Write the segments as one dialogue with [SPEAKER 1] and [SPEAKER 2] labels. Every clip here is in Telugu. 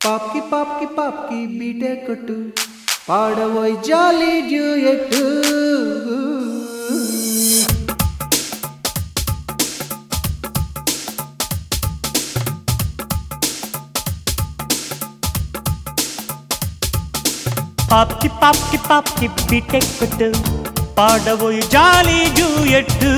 [SPEAKER 1] పాప్కి పాప్కి పాప్కి బీటే కొట్టు పాడబోయ్ జాలీ డ్యూయట్టు
[SPEAKER 2] పాప్కి పాప్కి పాప్కి బిటెక్కుతూ పాడబోయి జాలి జూయట్టు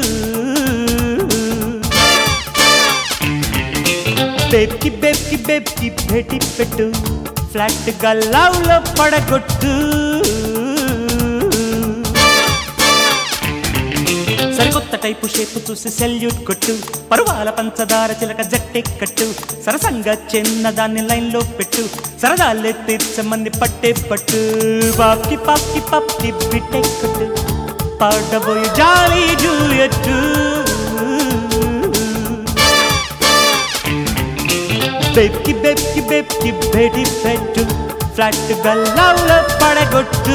[SPEAKER 2] బేబ్కి బేబ్కి బేబ్కి భేటి పెట్టు ఫ్లాట్ గా లవ్ లో పడగొట్టు సరికొత్త టైపు షేపు చూసి సెల్యూట్ కొట్టు పరువాల పంచదార చిలక జట్టెక్కట్టు సరసంగా చిన్నదాన్ని లైన్ లో పెట్టు సరదాలే తీర్చమంది పట్టే పట్టు పాప్కి పాప్కి పాప్కి బిట్టెక్కట్టు పాడబోయి జాలి జూయట్టు బెబ్కి బెబ్కి బెబ్కి బెడి పెట్టు ఫ్లాట్ గా లవ్ లో పడగొట్టు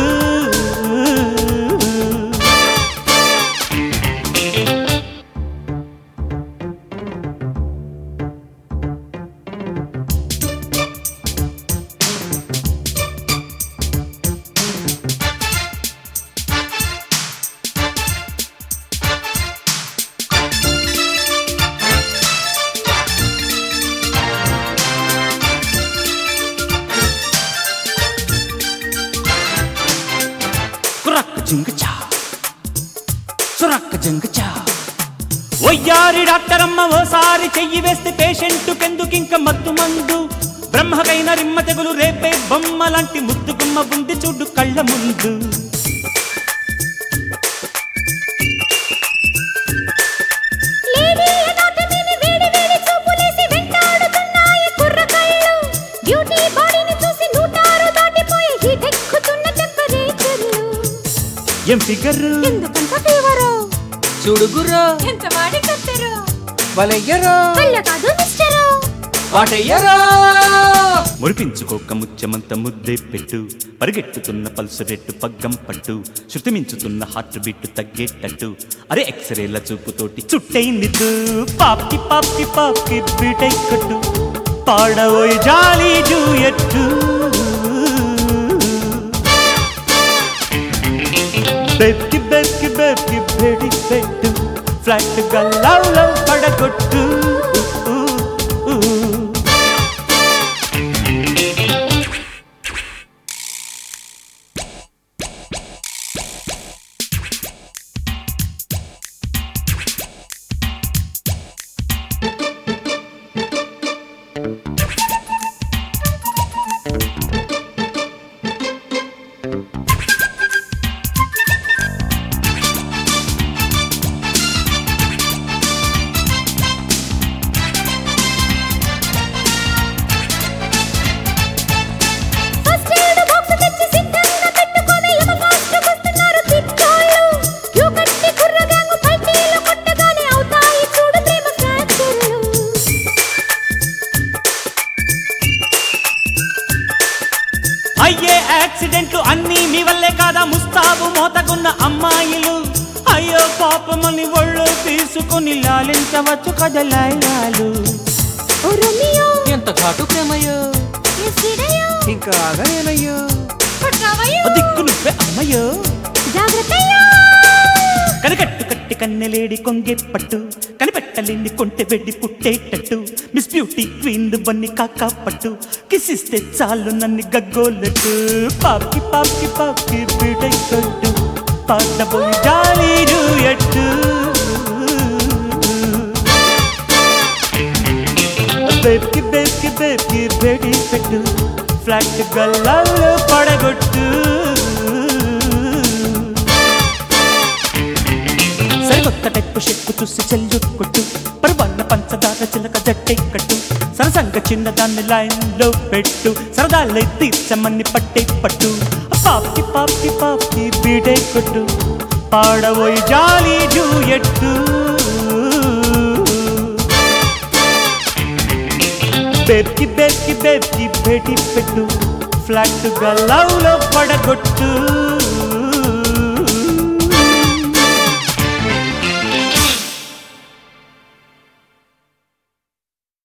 [SPEAKER 2] కురక్క జింగచా సురక్క జింగచా ఒయ్యారి డాక్టర్ అమ్మ ఓసారి చెయ్యి వేస్తే పేషెంట్ కెందుకింక మత్తు మందు బ్రహ్మకైన రిమ్మ తెగులు రేపే బొమ్మ లాంటి ముద్దు గుమ్మ ఉంది చూడు కళ్ళ ముందు
[SPEAKER 3] లేడీ ఎనాటమీని వేడి వేడి చూపులేసి వెంటాడుతున్నాయి కుర్రకాయలు బ్యూటీ బాడీని చూసి నూటారు దాటిపోయి హీట్ ఎక్కుతున్న టెంపరేచర్లు
[SPEAKER 2] ఏం ఫిగర్
[SPEAKER 3] ఎందుకంత ఫీవరు
[SPEAKER 1] చూడుగుర్రో
[SPEAKER 3] ఎంత వాడి కత్తరు
[SPEAKER 1] వలయ్యరో
[SPEAKER 3] వల్ల కాదు మిస్టరు
[SPEAKER 1] వాటయ్యరో
[SPEAKER 2] మురిపించుకోక ముత్యమంత ముద్దే పెట్టు పరిగెట్టుతున్న పల్సు రెట్టు పగ్గం పట్టు శృతి మించుతున్న హార్ట్ బీట్ తగ్గేటట్టు అరే ఎక్స్రేల చూపుతోటి చుట్టైంది తూ. పాప్కి పాప్కి పాప్కి బీటై కట్టు పాడబోయి జాలి జూయట్టు బెబ్కి బెబ్కి బెబ్కి బెడి పెట్టు ఫ్లాట్ గా లవ్ లవ్ పడగొట్టు ఊ, ఊ, ఊ.
[SPEAKER 3] ఫస్ట్ ఎయిడ్ బాక్స్ తెచ్చి సిద్ధంగా పెట్టుకొని యమ ఫాస్ట్ వస్తున్నారు పిచ్చోళ్ళు క్యూ కట్టి కుర్ర గ్యాంగ్ పల్టీలు కొట్టగానే అవుతాయి చూడు ప్రేమ ఫ్రాక్చర్లు
[SPEAKER 2] అయ్యే యాక్సిడెంట్లు అన్నీ మీ వల్లే కాదా ముస్తాబు మోతకున్న అమ్మాయిలు అయ్యో పాపమని ఒళ్ళు తీసుకుని లాలించవచ్చు కదలాయాలు
[SPEAKER 3] ఓ రోమియో
[SPEAKER 1] ఎంత ఘాటు ప్రేమయ్యో
[SPEAKER 3] ఎస్టిడయో
[SPEAKER 1] ఇంకా ఆగలేనయ్యో
[SPEAKER 3] పట్టావయ్యో
[SPEAKER 2] ఓ దిక్కు నువ్వే అమ్మయ్యో
[SPEAKER 3] జాగ్రత్తయ్యో
[SPEAKER 2] కనకట్టు కట్టి కన్నెలేడి కొంగే పట్టు కనిపెట్టలేని కొంటె వెడ్డి పుట్టేటట్టు మిస్ బ్యూటీ క్వీన్ బన్ని కాకా పట్టు కిసిస్తే చాలు నన్ను గగ్గోలట్టు పాప్కి పాప్కి పాప్కి బీటై కట్టు పాడబోయి జాలి జూయట్టు బేబ్కి బేబ్కి బేబ్కి బేడి పెట్టు ఫ్లాట్ గల్లాల్లో పడగొట్టు సరికొత్త టైపు షెప్పు చూసి చెల్లు కొట్టు పరువన్న పంచదార చిలక జట్టె కట్టు సరసంగ చిన్నదాన్ని లైన్ లో పెట్టు సరదాలే తీర్చమని పట్టే పట్టు పాప్కి పాప్కి పాప్కి బీడే కొట్టు పాడబోయి జాలి జూయట్టు బేబ్కి బేబ్కి బేబ్కి భేటీ పెట్టు ఫ్లాట్ గా లవ్ లో పడగొట్టు